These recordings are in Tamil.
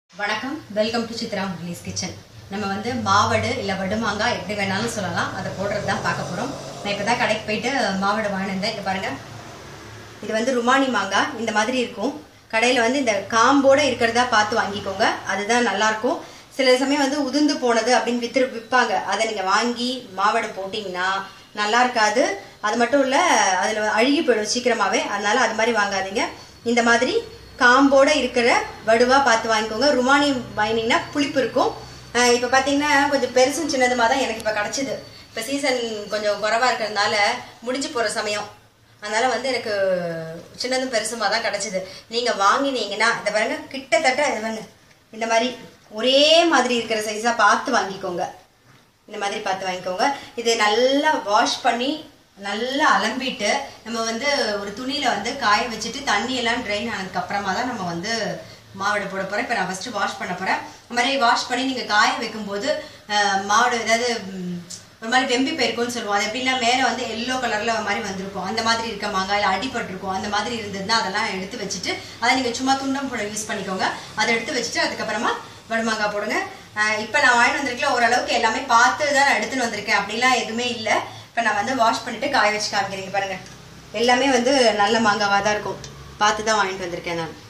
வணக்கம் welcome to Chitra Murali's kitchen நம்ம வந்து மாவடு இல்லை வடுமாங்காய் எப்படி வேணாலும் சொல்லலாம் அதை போடுறது தான் பார்க்க போகிறோம் நான் இப்போ தான் கடைக்கு போயிட்டு மாவடு வாங்கினேன் இங்கே பாருங்கள் இது வந்து ருமானி மாங்காய் இந்த மாதிரி இருக்கும் கடையில் வந்து இந்த காம்போட இருக்கிறதா பார்த்து வாங்கிக்கோங்க அதுதான் நல்லாயிருக்கும் சில சமயம் வந்து உதிர்ந்து போனது அப்படின்னு வித்து விற்பாங்க அதை நீங்கள் வாங்கி மாவடு போட்டிங்கன்னா நல்லா இருக்காது அது மட்டும் இல்லை அதில் அழுகி போயிடும் சீக்கிரமாகவே அதனால அது மாதிரி வாங்காதீங்க இந்த மாதிரி காம்போட இருக்கிற வடுவா பார்த்து வாங்கிக்கோங்க ருமானி வாங்கினீங்கன்னா புளிப்பு இருக்கும் இப்போ பார்த்தீங்கன்னா கொஞ்சம் பெருசும் சின்னதுமாக தான் எனக்கு இப்போ கிடச்சிது இப்போ சீசன் கொஞ்சம் குறைவாக இருக்கிறதுனால முடிஞ்சு போகிற சமயம் அதனால வந்து எனக்கு சின்னதும் பெருசுமா தான் கிடச்சிது நீங்கள் வாங்கினீங்கன்னா இந்த பாருங்க கிட்டத்தட்ட இது பாருங்க இந்த மாதிரி ஒரே மாதிரி இருக்கிற சைஸாக பார்த்து வாங்கிக்கோங்க இந்த மாதிரி பார்த்து வாங்கிக்கோங்க இது நல்லா வாஷ் பண்ணி நல்லா அலம்பிட்டு நம்ம வந்து ஒரு துணியில வந்து காய வச்சுட்டு தண்ணி எல்லாம் ட்ரைன் ஆனதுக்கு அப்புறமா தான் நம்ம வந்து மாவடை போட போறோம் இப்போ நான் ஃபர்ஸ்ட் வாஷ் பண்ண போறேன் இந்த மாதிரி வாஷ் பண்ணி நீங்க காய வைக்கும்போது அஹ், மாவடு ஏதாவது ம், ஒரு மாதிரி வெம்பி போயிருக்கும்னு சொல்லுவோம் அது எப்படின்னா மேலே வந்து எல்லோ கலர்ல ஒரு மாதிரி வந்திருக்கும் அந்த மாதிரி இருக்க மாங்காயில் அடிபட்டிருக்கும் அந்த மாதிரி இருந்ததுன்னா அதெல்லாம் எடுத்து வச்சுட்டு அதை நீங்க சும்மா துண்டம் போட யூஸ் பண்ணிக்கோங்க அதை எடுத்து வச்சுட்டு அதுக்கப்புறமா வடுமாங்காய் போடுங்க இப்போ நான் வாங்கிட்டு வந்திருக்கல ஓரளவுக்கு எல்லாமே பார்த்து தான் நான் எடுத்துன்னு வந்திருக்கேன் அப்படிலாம் எதுவுமே இல்லை இப்போ நான் வந்து வாஷ் பண்ணிட்டு காய வச்சு காமிக்கிறேன் பாருங்க எல்லாமே வந்து நல்ல மாங்காவாக தான் இருக்கும் பார்த்து தான் வாங்கிட்டு வந்திருக்கேன் நான்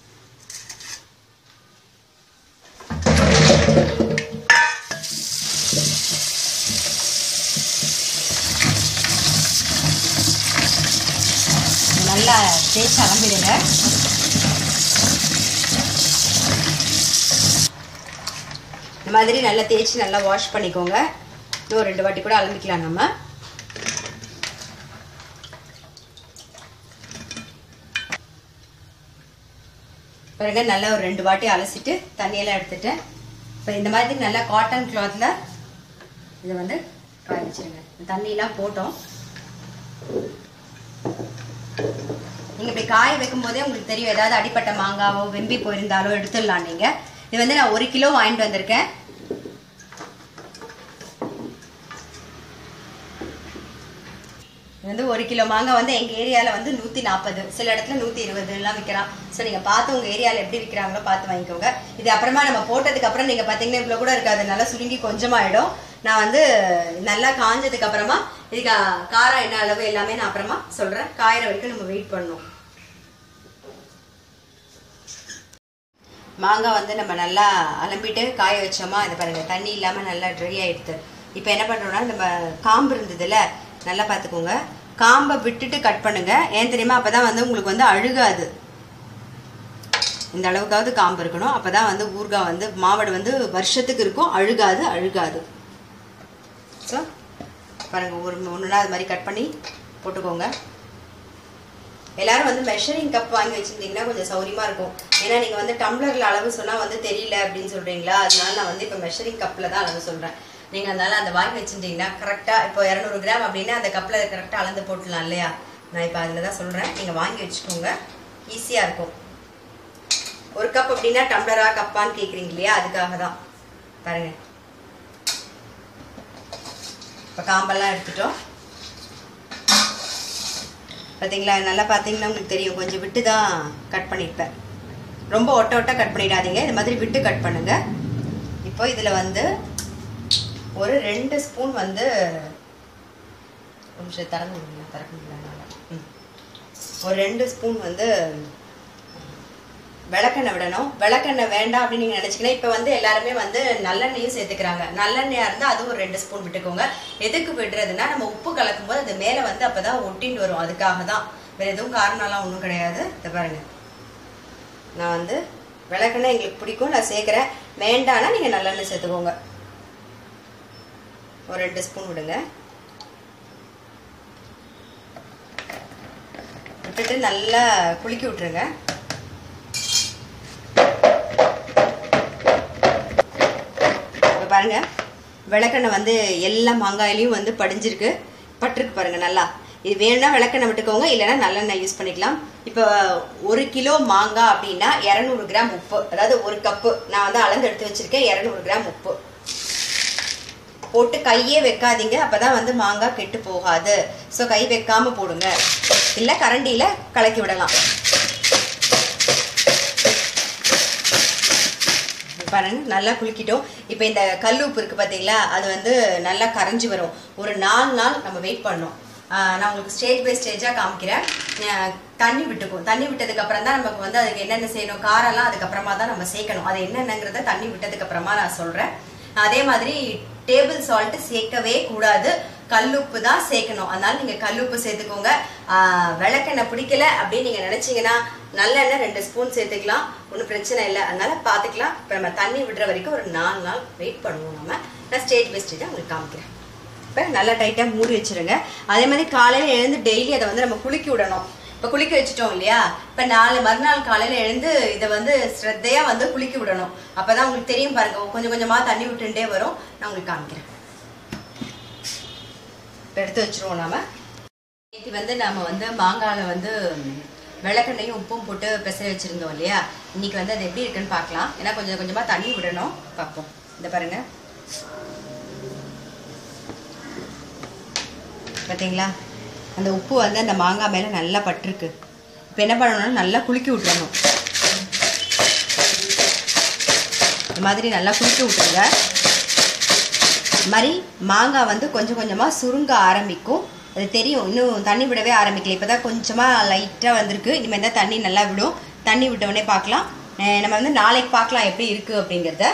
நல்லா தேய்ச்சி அலம்பிடுங்க இந்த மாதிரி நல்லா தேய்ச்சி நல்லா வாஷ் பண்ணிக்கோங்க இன்னும் ரெண்டு வாட்டி கூட அலம்பிக்கலாம் நம்ம பிறகு நல்லா ஒரு ரெண்டு வாட்டி அலசிட்டு தண்ணியெல்லாம் எடுத்துட்டேன் இப்போ இந்த மாதிரி நல்லா காட்டன் கிளாத்தில் இதை வந்து காய வச்சிருங்க தண்ணியெல்லாம் போட்டோம் நீங்கள் இப்படி காய வைக்கும் போதே உங்களுக்கு தெரியும் ஏதாவது அடிப்பட்ட மாங்காவோ வெம்பி போயிருந்தாலோ எடுத்துடலாம் நீங்கள் இது வந்து நான் ஒரு கிலோ வாங்கிட்டு வந்திருக்கேன் இது வந்து ஒரு கிலோ மாங்காய் வந்து எங்கள் ஏரியாவில் வந்து நூற்றி நாற்பது சில இடத்துல நூற்றி இருபது எல்லாம் விற்கிறான் ஸோ நீங்கள் பார்த்து உங்கள் ஏரியாவில் எப்படி விற்கிறாங்களோ பார்த்து வாங்கிக்கோங்க இது அப்புறமா நம்ம போட்டதுக்கு அப்புறம் நீங்கள் பார்த்தீங்கன்னா இவ்வளோ கூட இருக்காது நல்லா சுருங்கி கொஞ்சமாயிடும் நான் வந்து நல்லா காஞ்சதுக்கு அப்புறமா இதுக்கு காரம் என்ன அளவு எல்லாமே நான் அப்புறமா சொல்கிறேன் காயிற வரைக்கும் நம்ம வெயிட் பண்ணணும் மாங்காய் வந்து நம்ம நல்லா அலம்பிட்டு காய வச்சோமா இதை பாருங்க தண்ணி இல்லாமல் நல்லா ட்ரை ஆயிடுது இப்போ என்ன பண்ணுறோம்னா நம்ம காம்பு இருந்ததுல நல்லா பார்த்துக்கோங்க காம்பை விட்டுட்டு கட் பண்ணுங்க ஏன் தெரியுமா அப்போ தான் வந்து உங்களுக்கு வந்து அழுகாது இந்த அளவுக்காவது காம்பு இருக்கணும் அப்போ தான் வந்து ஊறுகாய் வந்து மாவடு வந்து வருஷத்துக்கு இருக்கும் அழுகாது அழுகாது ஸோ பாருங்கள் ஒரு ஒன்றுனா அது மாதிரி கட் பண்ணி போட்டுக்கோங்க எல்லாரும் வந்து மெஷரிங் கப் வாங்கி வச்சிருந்தீங்கன்னா கொஞ்சம் சௌரியமா இருக்கும் ஏன்னா நீங்க வந்து டம்ளர்ல அளவு சொன்னா வந்து தெரியல அப்படின்னு சொல்றீங்களா அதனால நான் வந்து இப்போ மெஷரிங் கப்ல தான் அளவு சொல்றேன் நீங்க அதனால அந்த வாங்கி வச்சிருந்தீங்கன்னா கரெக்டா இப்போ இரநூறு கிராம் அப்படின்னா அந்த கப்ல கரெக்டா அளந்து போட்டுலாம் இல்லையா நான் இப்போ அதில் தான் சொல்றேன் நீங்க வாங்கி வச்சுக்கோங்க ஈஸியா இருக்கும் ஒரு கப் அப்படின்னா டம்ளரா கப்பான்னு கேக்குறீங்க இல்லையா அதுக்காக தான் பாருங்க இப்போ காம்பெல்லாம் எடுத்துட்டோம் பார்த்தீங்களா நல்லா பார்த்தீங்கன்னா உங்களுக்கு தெரியும் கொஞ்சம் விட்டு தான் கட் பண்ணியிருப்பேன் ரொம்ப ஒட்ட ஒட்ட கட் பண்ணிடாதீங்க இது மாதிரி விட்டு கட் பண்ணுங்க இப்போ இதில் வந்து ஒரு ரெண்டு ஸ்பூன் வந்து ஒரு நிமிஷம் திறந்து விடுங்க திறக்க முடியல ம் ஒரு ரெண்டு ஸ்பூன் வந்து விளக்கெண்ணெய் விடணும் விளக்கெண்ணெய் வேண்டாம் அப்படின்னு நீங்கள் நினச்சிங்கன்னா இப்போ வந்து எல்லாருமே வந்து நல்லெண்ணெயும் சேர்த்துக்கிறாங்க நல்லெண்ணெயாக இருந்தால் அதுவும் ஒரு ரெண்டு ஸ்பூன் விட்டுக்கோங்க எதுக்கு விடுறதுன்னா நம்ம உப்பு கலக்கும் போது அது மேலே வந்து அப்போ தான் ஒட்டின்னு வரும் அதுக்காக தான் வேறு எதுவும் காரணம்லாம் ஒன்றும் கிடையாது இதை பாருங்க நான் வந்து விளக்கெண்ணெய் எங்களுக்கு பிடிக்கும் நான் சேர்க்குறேன் வேண்டாம்னா நீங்கள் நல்லெண்ணெய் சேர்த்துக்கோங்க ஒரு ரெண்டு ஸ்பூன் விடுங்க விட்டுட்டு நல்லா குலுக்கி விட்டுருங்க இப்போ பாருங்க விளக்கெண்ணெய் வந்து எல்லா மாங்காயிலையும் வந்து படிஞ்சிருக்கு பட்டிருக்கு பாருங்க நல்லா இது வேணும்னா விளக்கெண்ணெய் விட்டுக்கோங்க இல்லைன்னா நல்லெண்ணெய் யூஸ் பண்ணிக்கலாம் இப்போ ஒரு கிலோ மாங்காய் அப்படின்னா இரநூறு கிராம் உப்பு அதாவது ஒரு கப்பு நான் வந்து அளந்து எடுத்து வச்சிருக்கேன் இரநூறு கிராம் உப்பு போட்டு கையே வைக்காதீங்க அப்பதான் வந்து மாங்காய் கெட்டு போகாது ஸோ கை வைக்காம போடுங்க இல்லை கரண்டியில் கலக்கி விடலாம் பாருங்க நல்லா குலுக்கிட்டோம் இப்போ இந்த கல் உப்பு இருக்கு பார்த்தீங்களா அது வந்து நல்லா கரைஞ்சி வரும் ஒரு நாலு நாள் நம்ம வெயிட் பண்ணணும் ஆஹ் நான் உங்களுக்கு ஸ்டேஜ் பை ஸ்டேஜாக காமிக்கிறேன் ஆஹ் தண்ணி விட்டுக்கும் தண்ணி விட்டதுக்கு அப்புறம் தான் நமக்கு வந்து அதுக்கு என்னென்ன செய்யணும் காரெல்லாம் அதுக்கப்புறமா தான் நம்ம சேர்க்கணும் அது என்னென்னங்கிறத தண்ணி விட்டதுக்கு அப்புறமா நான் சொல்கிறேன் அதே மாதிரி டேபிள் சால்ட் சேர்க்கவே கூடாது கல்லுப்பு தான் சேர்க்கணும் அதனால நீங்க கல்லுப்பு சேர்த்துக்கோங்க ஆஹ் விளக்கெண்ணெய் பிடிக்கல அப்படின்னு நீங்க நினைச்சீங்கன்னா நல்லெண்ணெய் ரெண்டு ஸ்பூன் சேர்த்துக்கலாம் ஒன்றும் பிரச்சனை இல்லை அதனால பார்த்துக்கலாம் இப்போ நம்ம தண்ணி விடுற வரைக்கும் ஒரு நாலு நாள் வெயிட் பண்ணுவோம் நம்ம நான் ஸ்டேஜ் பை ஸ்டேஜாக உங்களுக்கு காமிக்கிறேன் இப்போ நல்லா டைட்டாக மூடி வச்சிருங்க அதே மாதிரி காலையில் எழுந்து டெய்லி அதை வந்து நம்ம குலுக்கி விடணும் இப்போ குளிக்க வச்சுட்டோம் இல்லையா இப்போ நாலு மறுநாள் காலையில் எழுந்து இதை வந்து ஸ்ரத்தையாக வந்து குளிக்க விடணும் அப்போ தான் உங்களுக்கு தெரியும் பாருங்க கொஞ்சம் கொஞ்சமாக தண்ணி விட்டுட்டே வரும் நான் உங்களுக்கு காமிக்கிறேன் இப்போ எடுத்து வச்சிருவோம் நாம இது வந்து நம்ம வந்து மாங்காயில் வந்து விளக்கெண்ணையும் உப்பும் போட்டு பிசறி வச்சிருந்தோம் இல்லையா இன்னைக்கு வந்து அது எப்படி இருக்குன்னு பார்க்கலாம் ஏன்னா கொஞ்சம் கொஞ்சமாக தண்ணி விடணும் பார்ப்போம் இந்த பாருங்க பார்த்தீங்களா அந்த உப்பு வந்து அந்த மாங்காய் மேலே நல்லா பட்டிருக்கு இப்போ என்ன பண்ணணும்னா நல்லா குலுக்கி விட்டுறணும் இந்த மாதிரி நல்லா குலுக்கி விட்டுருங்க இது மாதிரி மாங்காய் வந்து கொஞ்சம் கொஞ்சமாக சுருங்க ஆரம்பிக்கும் அது தெரியும் இன்னும் தண்ணி விடவே ஆரம்பிக்கல இப்போ தான் கொஞ்சமாக லைட்டாக வந்திருக்கு இனிமேல் தான் தண்ணி நல்லா விடும் தண்ணி விட்ட உடனே பார்க்கலாம் அஹ் நம்ம வந்து நாளைக்கு பார்க்கலாம் எப்படி இருக்குது அப்படிங்கிறத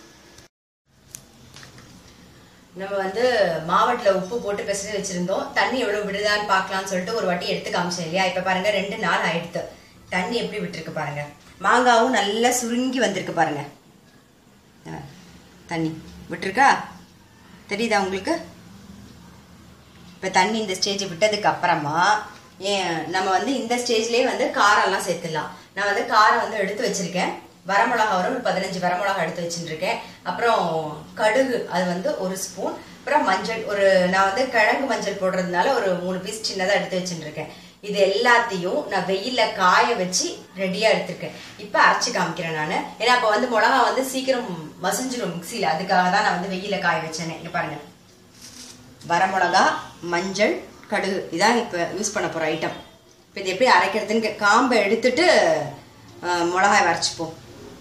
நம்ம வந்து மாவட்டில் உப்பு போட்டு பிசறி வச்சிருந்தோம் தண்ணி எவ்வளோ விடுதான்னு பார்க்கலாம்னு சொல்லிட்டு ஒரு வாட்டி எடுத்து காமிச்சேன் இல்லையா இப்போ பாருங்க ரெண்டு நாள் ஆயிடுத்து தண்ணி எப்படி விட்டுருக்கு பாருங்க மாங்காவும் நல்லா சுருங்கி வந்திருக்கு பாருங்க ஆ, தண்ணி விட்டுருக்கா தெரியுதா உங்களுக்கு இப்போ தண்ணி இந்த ஸ்டேஜ் விட்டதுக்கு அப்புறமா ஏன் நம்ம வந்து இந்த ஸ்டேஜ்லேயே வந்து காரெல்லாம் சேர்த்துடலாம் நான் வந்து காரை வந்து எடுத்து வச்சிருக்கேன் வரமிளகா வரும் ஒரு பதினஞ்சு வரமிளகா எடுத்து வச்சுருக்கேன் அப்புறம் கடுகு அது வந்து ஒரு ஸ்பூன் அப்புறம் மஞ்சள் ஒரு நான் வந்து கிழங்கு மஞ்சள் போடுறதுனால ஒரு மூணு பீஸ் சின்னதாக எடுத்து வச்சுருக்கேன் இது எல்லாத்தையும் நான் வெயில்ல காய வச்சு ரெடியா எடுத்திருக்கேன் இப்போ அரைச்சு காமிக்கிறேன் நான் ஏன்னா அப்போ வந்து மிளகா வந்து சீக்கிரம் மசிஞ்சிரும் மிக்சியில் அதுக்காக தான் நான் வந்து வெயில்ல காய வச்சேனே இங்க பாருங்க வரமிளகா மஞ்சள் கடுகு இதான் இப்போ யூஸ் பண்ண போகிற ஐட்டம் இப்போ இது எப்படி அரைக்கிறதுன்னு காம்பை எடுத்துட்டு அஹ், மிளகாய் வரைச்சிப்போம்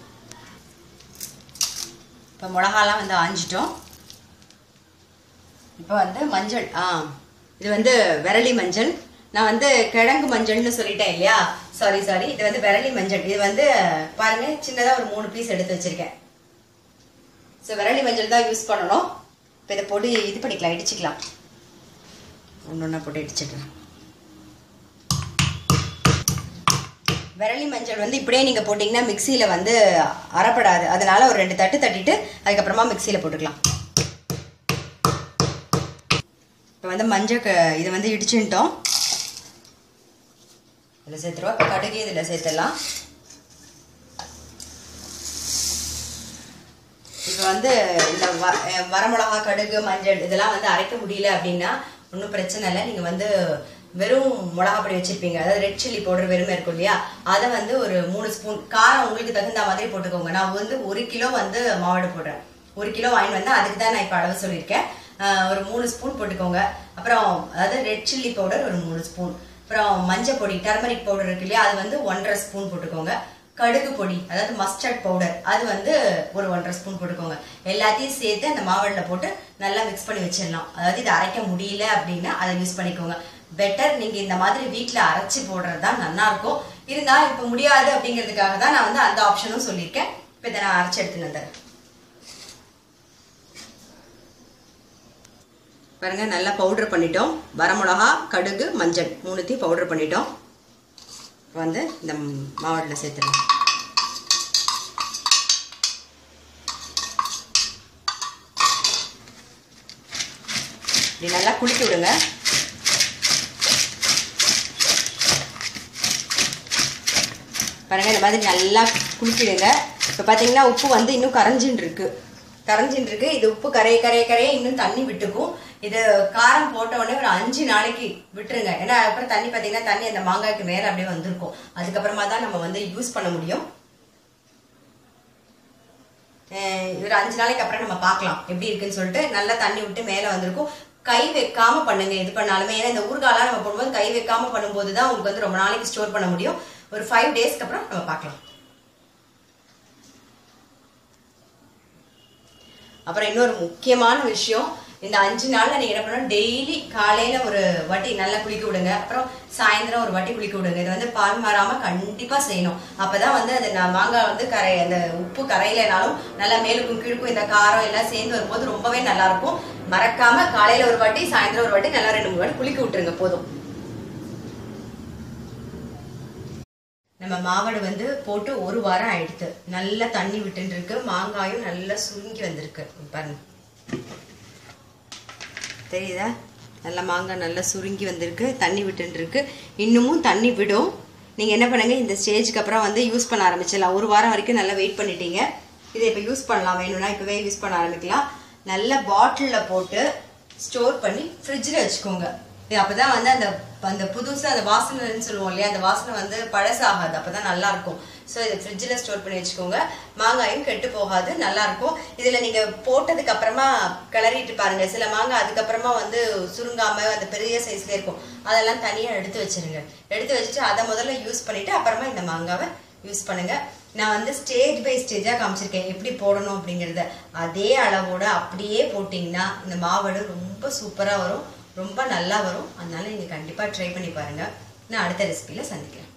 இப்போ மிளகாலாம் வந்து ஆஞ்சிட்டோம் இப்போ வந்து மஞ்சள் ஆ இது வந்து விரலி மஞ்சள் நான் வந்து கிழங்கு மஞ்சள்னு சொல்லிட்டேன் இல்லையா சாரி சாரி இது வந்து விரலி மஞ்சள் இது வந்து பாருங்க சின்னதாக ஒரு மூணு பீஸ் எடுத்து வச்சிருக்கேன் ஸோ விரலி மஞ்சள் தான் யூஸ் பண்ணணும் இப்போ இதை போட்டு இது பண்ணிக்கலாம் இடிச்சுக்கலாம் ஒன்று ஒன்றா போட்டு இடிச்சுக்கலாம் விரலி மஞ்சள் வந்து இப்படியே நீங்கள் போட்டிங்கன்னா மிக்சியில் வந்து அரைப்படாது அதனால ஒரு ரெண்டு தட்டு தட்டிட்டு அதுக்கப்புறமா மிக்சியில் போட்டுக்கலாம் இப்போ வந்து மஞ்சள் க இதை வந்து இடிச்சுட்டோம் இதில் சேர்த்துருவோம் இப்போ கடுகு இதில் சேர்த்துடலாம் இப்போ வந்து இந்த வ அஹ் வரமிளகா கடுகு மஞ்சள் இதெல்லாம் வந்து அரைக்க முடியல அப்படின்னா ஒன்றும் பிரச்சனை இல்லை நீங்கள் வந்து வெறும் மிளகா பொடி வச்சிருப்பீங்க அதாவது ரெட் சில்லி பவுடர் வெறுமே இருக்கும் இல்லையா அதை வந்து ஒரு மூணு ஸ்பூன் காரம் உங்களுக்கு தகுந்த மாதிரி போட்டுக்கோங்க நான் வந்து ஒரு கிலோ வந்து மாவாடு போடுறேன் ஒரு கிலோ வாங்கி வந்து அதுக்கு தான் நான் இப்போ அளவு சொல்லியிருக்கேன் ஆஹ் ஒரு மூணு ஸ்பூன் போட்டுக்கோங்க அப்புறம் அதாவது ரெட் சில்லி பவுடர் ஒரு மூணு ஸ்பூன் அப்புறம் மஞ்சள் பொடி டர்மரிக் பவுடர் இருக்கு இல்லையா அது வந்து ஒன்றரை ஸ்பூன் போட்டுக்கோங்க கடுகு பொடி அதாவது மஸ்டர்ட் பவுடர் அது வந்து ஒரு ஒன்றரை ஸ்பூன் போட்டுக்கோங்க எல்லாத்தையும் சேர்த்து அந்த மாவட்டில் போட்டு நல்லா மிக்ஸ் பண்ணி வச்சிடலாம் அதாவது இதை அரைக்க முடியல அப்படின்னா அதை யூஸ் பண்ணிக்கோங்க பெட்டர் நீங்கள் இந்த மாதிரி வீட்டில் அரைச்சி போடுறது தான் நல்லா இருக்கும் இருந்தால் இப்போ முடியாது அப்படிங்கிறதுக்காக தான் நான் வந்து அந்த ஆப்ஷனும் சொல்லியிருக்கேன் இப்போ இதை நான் அரைச்சி எடுத்துன்னு வந்துடுறேன் பாருங்க நல்லா பவுடர் பண்ணிட்டோம் வரமிளகா கடுகு மஞ்சள் மூணுத்தையும் பவுடர் பண்ணிட்டோம் இப்போ வந்து இந்த மாவட்டில் சேர்த்துடலாம் இப்படி நல்லா குலுக்கி விடுங்க பாருங்க இந்த மாதிரி நல்லா குலுக்கிடுங்க இப்போ பார்த்தீங்கன்னா உப்பு வந்து இன்னும் கரைஞ்சின்னு இருக்கு கரைஞ்சின்னு இருக்கு இது உப்பு கரைய கரைய கரைய இன்னும் தண்ணி விட்டுக்கும் இது காரம் போட்ட உடனே ஒரு அஞ்சு நாளைக்கு விட்டுருங்க ஏன்னா அப்புறம் தண்ணி பார்த்தீங்கன்னா தண்ணி அந்த மாங்காய்க்கு மேலே அப்படியே வந்திருக்கும் அதுக்கப்புறமா தான் நம்ம வந்து யூஸ் பண்ண முடியும் அஹ் ஒரு அஞ்சு நாளைக்கு அப்புறம் நம்ம பார்க்கலாம் எப்படி இருக்குன்னு சொல்லிட்டு நல்லா தண்ணி விட்டு மேலே வந்திருக்கும் கை வைக்காம பண்ணுங்க எது பண்ணாலுமே ஏன்னா இந்த ஊறுகாலாம் நம்ம போடும்போது கை வைக்காம பண்ணும்போது தான் உங்களுக்கு வந்து ரொம்ப நாளைக்கு ஸ்டோர் பண்ண முடியும் ஒரு ஃபைவ் டேஸ்க்கு அப்புறம் நம்ம பார்க்கலாம் அப்புறம் இன்னொரு முக்கியமான விஷயம் இந்த அஞ்சு நாள்ல நீங்க என்ன பண்ணணும் டெய்லி காலையில ஒரு வாட்டி நல்லா குளிக்க விடுங்க அப்புறம் சாயந்தரம் ஒரு வாட்டி குளிக்க விடுங்க இது வந்து பால் மாறாம கண்டிப்பா செய்யணும் அப்பதான் வந்து அது நான் மாங்காய் வந்து கரை அந்த உப்பு கரையிலனாலும் நல்லா மேலுக்கும் கீழுக்கும் இந்த காரம் எல்லாம் சேர்ந்து வரும்போது ரொம்பவே நல்லா இருக்கும் மறக்காம காலையில ஒரு வாட்டி சாயந்தரம் ஒரு வாட்டி நல்லா ரெண்டு மூணு வாட்டி குளிக்க விட்டுருங்க போதும் நம்ம மாவடு வந்து போட்டு ஒரு வாரம் ஆயிடுத்து நல்லா தண்ணி விட்டுன்னு இருக்கு மாங்காயும் நல்லா சுருங்கி வந்திருக்கு பாருங்க தெரியுதா நல்லா மாங்காய் நல்லா சுருங்கி வந்திருக்கு தண்ணி விட்டுன்னு இருக்கு இன்னமும் தண்ணி விடும் நீங்கள் என்ன பண்ணுங்க இந்த ஸ்டேஜ்க்கு அப்புறம் வந்து யூஸ் பண்ண ஆரம்பிச்சிடலாம் ஒரு வாரம் வரைக்கும் நல்லா வெயிட் பண்ணிட்டீங்க இதை இப்போ யூஸ் பண்ணலாம் வேணும்னா இப்போவே யூஸ் பண்ண ஆரம்பிக்கலாம் நல்ல பாட்டிலில் போட்டு ஸ்டோர் பண்ணி ஃப்ரிட்ஜில் வச்சுக்கோங்க இது அப்பதான் வந்து அந்த அந்த புதுசா அந்த வாசனைன்னு சொல்லுவோம் இல்லையா அந்த வாசனை வந்து பழசாகாது அப்பதான் நல்லா இருக்கும் ஸோ இதை ஃப்ரிட்ஜில் ஸ்டோர் பண்ணி வச்சுக்கோங்க மாங்காயும் கெட்டு போகாது நல்லா இருக்கும் இதில் நீங்கள் போட்டதுக்கு அப்புறமா கிளறிட்டு பாருங்க சில மாங்காய் அதுக்கப்புறமா வந்து சுருங்காம அந்த பெரிய சைஸ்ல இருக்கும் அதெல்லாம் தனியாக எடுத்து வச்சிருங்க எடுத்து வச்சுட்டு அதை முதல்ல யூஸ் பண்ணிட்டு அப்புறமா இந்த மாங்காவை யூஸ் பண்ணுங்க நான் வந்து ஸ்டேஜ் பை ஸ்டேஜாக காமிச்சிருக்கேன் எப்படி போடணும் அப்படிங்கிறத அதே அளவோட அப்படியே போட்டிங்கன்னா இந்த மாவடு ரொம்ப சூப்பராக வரும் ரொம்ப நல்லா வரும் அதனால நீங்கள் கண்டிப்பாக ட்ரை பண்ணி பாருங்கள் நான் அடுத்த ரெசிபியில் சந்திக்கிறேன்